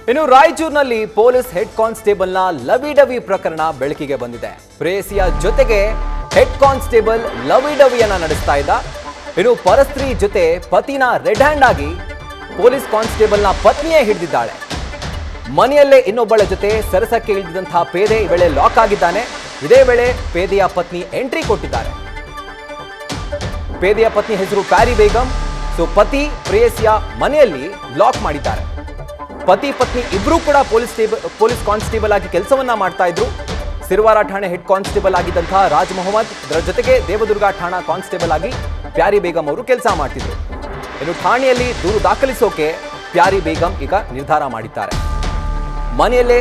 ಇನ್ನು ರಾಯಚೂರಿನಲ್ಲಿ police head ಕಾನ್ಸ್ಟೇಬಲ್ನ ಲವಿ ಡವಿ ಪ್ರಕರಣ ಬೆಳಕಿಗೆ ಬಂದಿದೆ ಪ್ರೇಯಸಿಯ ಜೊತೆಗೆ ಹೆಡ್ ಕಾನ್ಸ್ಟೇಬಲ್ ಲವಿ ಡವಿಯನ್ನ ನಡೆಸ್ತಾ ಇದ್ದ ಇನ್ನು ಪರಸ್ತ್ರೀ ಜೊತೆ ಪತಿನ ರೆಡ್ ಹ್ಯಾಂಡ್ ಆಗಿ ಪೊಲೀಸ್ ಕಾನ್ಸ್ಟೇಬಲ್ನ ಪತ್ನಿಯೇ ಹಿಡಿದಿದ್ದಾಳೆ ಮನೆಯಲ್ಲೇ ಇನ್ನೊಬ್ಬಳ ಜೊತೆ ಸರಸಕ್ಕೆ ಇಳಿದಿದ್ದಂತಹ ಪೇದೆ ಈ ವೇಳೆ ಲಾಕ್ ಆಗಿದ್ದಾನೆ ಇದೇ ವೇಳೆ ಪೇದೆಯ ಪತ್ನಿ ಎಂಟ್ರಿ ಕೊಟ್ಟಿದ್ದಾರೆ ಪೇದೆಯ ಪತ್ನಿ ಹೆಸರು ಪ್ಯಾರಿ ಬೇಗಂ ಸೊ ಪತಿ ಪ್ರೇಯಸಿಯ ಮನೆಯಲ್ಲಿ ಲಾಕ್ ಮಾಡಿದ್ದಾರೆ ಪತಿ ಪತ್ನಿ ಇಬ್ರು ಕೂಡ ಪೊಲೀಸ್ ಟೇಬಲ್ ಪೊಲೀಸ್ ಕಾನ್ಸ್ಟೇಬಲ್ ಆಗಿ ಕೆಲಸವನ್ನ ಮಾಡ್ತಾ ಇದ್ರು ಸಿರ್ವಾರ ಠಾಣೆ ಹೆಡ್ ಕಾನ್ಸ್ಟೇಬಲ್ ಆಗಿದ್ದಂತಹ ರಾಜ್ ಮೊಹಮ್ಮದ್ ಇದರ ಜೊತೆಗೆ ದೇವದುರ್ಗ ಠಾಣಾ ಕಾನ್ಸ್ಟೇಬಲ್ ಆಗಿ ಪ್ಯಾರಿ ಬೇಗಂ ಅವರು ಕೆಲಸ ಮಾಡ್ತಿದ್ರು ಇನ್ನು ಠಾಣೆಯಲ್ಲಿ ದೂರು ದಾಖಲಿಸೋಕೆ ಪ್ಯಾರಿ ಬೇಗಂ ಈಗ ನಿರ್ಧಾರ ಮಾಡಿದ್ದಾರೆ ಮನೆಯಲ್ಲೇ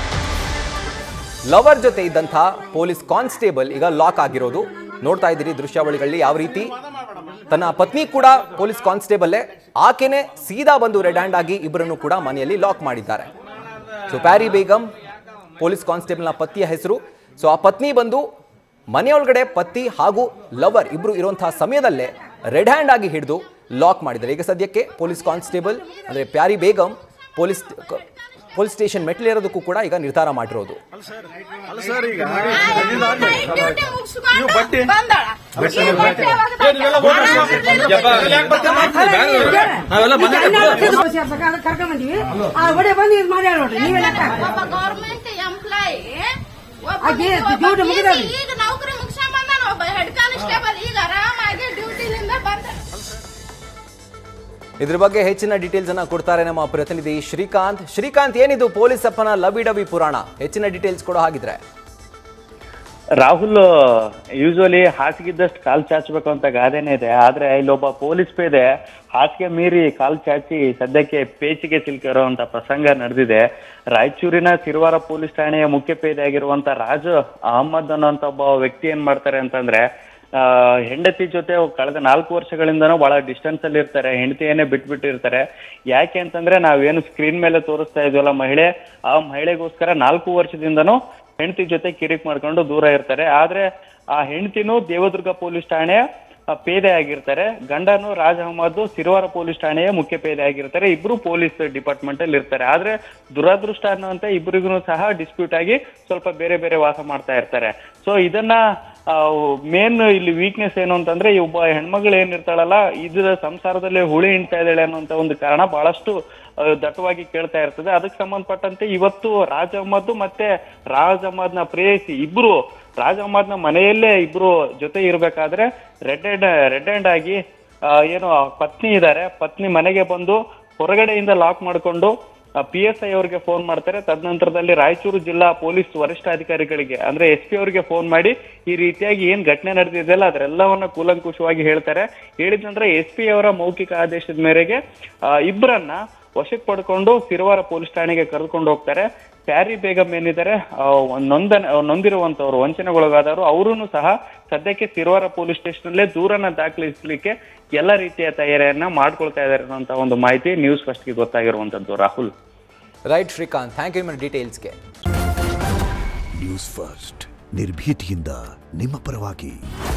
ಲವರ್ ಜೊತೆ ಇದ್ದಂತಹ ಪೊಲೀಸ್ ಕಾನ್ಸ್ಟೇಬಲ್ ಈಗ ಲಾಕ್ ಆಗಿರೋದು ನೋಡ್ತಾ ಇದ್ದೀರಿ ದೃಶ್ಯಾವಳಿಗಳಲ್ಲಿ ಯಾವ ರೀತಿ ತನ್ನ ಪತ್ನಿ ಕೂಡ ಪೊಲೀಸ್ ಕಾನ್ಸ್ಟೇಬಲ್ಲೇ ಆಕೆನೆ ಸೀದಾ ಬಂದು ರೆಡ್ ಹ್ಯಾಂಡ್ ಆಗಿ ಇಬ್ಬರನ್ನು ಕೂಡ ಮನೆಯಲ್ಲಿ ಲಾಕ್ ಮಾಡಿದ್ದಾರೆ ಸೊ ಪ್ಯಾರಿ ಬೇಗಂ ಪೊಲೀಸ್ ಕಾನ್ಸ್ಟೇಬಲ್ನ ಪತಿಯ ಹೆಸರು ಸೊ ಆ ಪತ್ನಿ ಬಂದು ಮನೆಯೊಳಗಡೆ ಪತಿ ಹಾಗೂ ಲವರ್ ಇಬ್ರು ಇರುವಂತಹ ಸಮಯದಲ್ಲೇ ರೆಡ್ ಹ್ಯಾಂಡ್ ಆಗಿ ಹಿಡಿದು ಲಾಕ್ ಮಾಡಿದ್ದಾರೆ ಈಗ ಸದ್ಯಕ್ಕೆ ಪೊಲೀಸ್ ಕಾನ್ಸ್ಟೇಬಲ್ ಅಂದರೆ Pyari Begum police police station ಮೆಟ್ಲೇರೋದಕ್ಕೂ ಕೂಡ ಈಗ ನಿರ್ಧಾರ ಮಾಡಿರೋದು ಅಲ್ಲ ಸರ್ ಈಗ ನೀವು ಬಟ್ಟೆ ನಾವೆಲ್ಲ ಮನೆ ಕರ್ಕೊಂಡ್ ಬಂದಿವಿ ಆ ಒಡೆ ಬಂದು ಇದು ಮಾಡ್ಯಾರ ನೋಡ್ರಿ ನೀವೇ ಲೆಕ್ಕ ಒಬ್ಬ ಗೌರ್ಮೆಂಟ್ ಎಂಪ್ಲಾಯಿ ಆಕೆ duty ಮುಗಿದವ್ರಿ. ಈಗ ನೌಕರಿ ಮುಗಿಸ್ಕೊಂಡ್ ಬಂದಾನ ಒಬ್ಬ ಹೆಡ್ ಕಾನ್ಸ್ಟೇಬಲ್ ಈಗ ಆರಾಮಾಗಿ ಡ್ಯೂಟಿಲಿಂದ ಬಂದ ಇದ್ರ ಬಗ್ಗೆ ಹೆಚ್ಚಿನ ಡೀಟೇಲ್ಸ್ ಅನ್ನ ಕೊಡ್ತಾರೆ ನಮ್ಮ ಪ್ರತಿನಿಧಿ ಶ್ರೀಕಾಂತ್ ಶ್ರೀಕಾಂತ್ ಏನಿದು ಪೊಲೀಸ್ ಅಪ್ಪನ ಲವಿ ಡವಿ ಪುರಾಣ ಹೆಚ್ಚಿನ ಡೀಟೇಲ್ಸ್ ಕೊಡೋ ಹಾಗಿದ್ರೆ ರಾಹುಲ್ ಯೂಶುವಲಿ ಹಾಸಿಗಿದ್ದಷ್ಟು ಕಾಲ್ ಚಾಚಬೇಕು ಅಂತ ಗಾದೆನೇ ಇದೆ ಆದ್ರೆ ಇಲ್ಲೊಬ್ಬ ಪೊಲೀಸ್ ಪೇದೆ ಹಾಸಿಗೆ ಮೀರಿ ಕಾಲ್ ಚಾಚಿ ಸದ್ಯಕ್ಕೆ ಪೇಚಿಗೆ ಸಿಲುಕಿರುವಂತ ಪ್ರಸಂಗ ನಡೆದಿದೆ ರಾಯಚೂರಿನ ಸಿರುವಾರ ಪೊಲೀಸ್ ಠಾಣೆಯ ಮುಖ್ಯ ಪೇದೆ ಆಗಿರುವಂತ ರಾಜ್ ಅಹಮದ್ ಅನ್ನೋಂತ ಒಬ್ಬ ವ್ಯಕ್ತಿ ಏನ್ ಮಾಡ್ತಾರೆ ಅಂತಂದ್ರೆ ಆ, ಹೆಂಡತಿ ಜೊತೆ ಕಳೆದ ನಾಲ್ಕು ವರ್ಷಗಳಿಂದನೂ ಬಹಳ ಡಿಸ್ಟೆನ್ಸ್ ಅಲ್ಲಿ ಇರ್ತಾರೆ ಹೆಂಡತಿಯನ್ನೇ ಬಿಟ್ಬಿಟ್ಟಿರ್ತಾರೆ ಯಾಕೆ ಅಂತಂದ್ರೆ ನಾವೇನು ಸ್ಕ್ರೀನ್ ಮೇಲೆ ತೋರಿಸ್ತಾ ಇದೀವಲ್ಲ ಮಹಿಳೆ ಆ ಮಹಿಳೆಗೋಸ್ಕರ ನಾಲ್ಕು ವರ್ಷದಿಂದನೂ ಹೆಂಡತಿ ಜೊತೆ ಕಿರಿಕ್ ಮಾಡ್ಕೊಂಡು ದೂರ ಇರ್ತಾರೆ ಆದ್ರೆ ಆ ಹೆಂಡತಿನೂ ದೇವದುರ್ಗ ಪೊಲೀಸ್ ಠಾಣೆಯ ಆ, ಪೇದೆ ಆಗಿರ್ತಾರೆ ಗಂಡನು ರಾಜ್ ಅಹಮದ್ ಸಿರುವಾರ ಪೊಲೀಸ್ ಠಾಣೆಯ ಮುಖ್ಯ ಪೇದೆ ಆಗಿರ್ತಾರೆ ಇಬ್ರು ಪೊಲೀಸ್ ಡಿಪಾರ್ಟ್ಮೆಂಟ್ ಅಲ್ಲಿ ಇರ್ತಾರೆ ಆದ್ರೆ ದುರದೃಷ್ಟ ಅನ್ನುವಂತ ಇಬ್ಬರಿಗೂ ಸಹ ಡಿಸ್ಪ್ಯೂಟ್ ಆಗಿ ಸ್ವಲ್ಪ ಬೇರೆ ಬೇರೆ ವಾಸ ಮಾಡ್ತಾ ಇರ್ತಾರೆ ಸೊ ಇದನ್ನ ಮೇನ್ ಇಲ್ಲಿ ವೀಕ್ನೆಸ್ ಏನು ಅಂತಂದ್ರೆ ಈ ಒಬ್ಬ ಹೆಣ್ಮಗಳು ಏನಿರ್ತಾಳಲ್ಲ ಇದರ ಸಂಸಾರದಲ್ಲಿ ಹುಳಿ ಹಿಂಡ್ತಾ ಇದ್ದಾಳೆ ಅನ್ನುವಂತ ಒಂದು ಕಾರಣ ಬಹಳಷ್ಟು ಆ, ದಟ್ಟವಾಗಿ ಕೇಳ್ತಾ ಇರ್ತದೆ ಅದಕ್ಕೆ ಸಂಬಂಧಪಟ್ಟಂತೆ ಇವತ್ತು ರಾಜ್ ಅಹಮದ್ ಮತ್ತೆ ರಾಜ್ ಅಹಮದ್ನ ಪ್ರೇಯಸಿ ಇಬ್ರು ರಾಜ್ ಅಹಮದ್ನ ಮನೆಯಲ್ಲೇ ಇಬ್ರು ಜೊತೆ ಇರ್ಬೇಕಾದ್ರೆ ರೆಡ್ ಹ್ಯಾಂಡ್ ರೆಡ್ ಹ್ಯಾಂಡ್ ಆಗಿ ಆ, ಏನು ಆ ಪತ್ನಿ ಇದ್ದಾರೆ ಪತ್ನಿ ಮನೆಗೆ ಬಂದು ಹೊರಗಡೆಯಿಂದ ಲಾಕ್ ಮಾಡಿಕೊಂಡು ಪಿ ಎಸ್ ಐ ಅವರಿಗೆ ಫೋನ್ ಮಾಡ್ತಾರೆ ತದನಂತರದಲ್ಲಿ ರಾಯಚೂರು ಜಿಲ್ಲಾ ಪೊಲೀಸ್ ವರಿಷ್ಠಾಧಿಕಾರಿಗಳಿಗೆ ಅಂದ್ರೆ ಎಸ್ ಪಿ ಅವರಿಗೆ ಫೋನ್ ಮಾಡಿ ಈ ರೀತಿಯಾಗಿ ಏನ್ ಘಟನೆ ನಡೆದಿದೆಯಲ್ಲ ಅದರೆಲ್ಲವನ್ನ ಕೂಲಂಕುಷವಾಗಿ ಹೇಳ್ತಾರೆ ಹೇಳಿದ ನಂತರ ಎಸ್ ಪಿ ಅವರ ಮೌಖಿಕ ಆದೇಶದ ಮೇರೆಗೆ ಆ, ಇಬ್ಬರನ್ನ ವಶಕ್ಕೆ ಪಡ್ಕೊಂಡು ಸಿರುವಾರ ಪೊಲೀಸ್ ಠಾಣೆಗೆ ಕರೆದುಕೊಂಡು ಹೋಗ್ತಾರೆ ಪ್ಯಾರಿ ಬೇಗಂ ಏನಿದ್ದಾರೆ ಆ, ಒಂದ್ ನೊಂದ ನೊಂದಿರುವಂತವ್ರು ವಂಚನೆಗೊಳಗಾದವರು ಅವರೂ ಸಹ ಸದ್ಯಕ್ಕೆ ಸಿರುವಾರ ಪೊಲೀಸ್ ಸ್ಟೇಷನ್ ಅಲ್ಲೇ ದೂರನ್ನ ದಾಖಲಿಸಲಿಕ್ಕೆ ಎಲ್ಲ ರೀತಿಯ ತಯಾರಿಯನ್ನ ಮಾಡ್ಕೊಳ್ತಾ ಇದ್ದಾರೆ ಅನ್ನೋಂತ ಒಂದು ಮಾಹಿತಿ ನ್ಯೂಸ್ ಫಸ್ಟ್ಗೆ ಗೊತ್ತಾಗಿರುವಂತದ್ದು Rahul right Srikanth thank you ಡೀಟೇಲ್ಸ್ಗೆ ನ್ಯೂಸ್ ಫಸ್ಟ್ ನಿರ್ಭೀತಿಯಿಂದ ನಿಮ್ಮ ಪರವಾಗಿ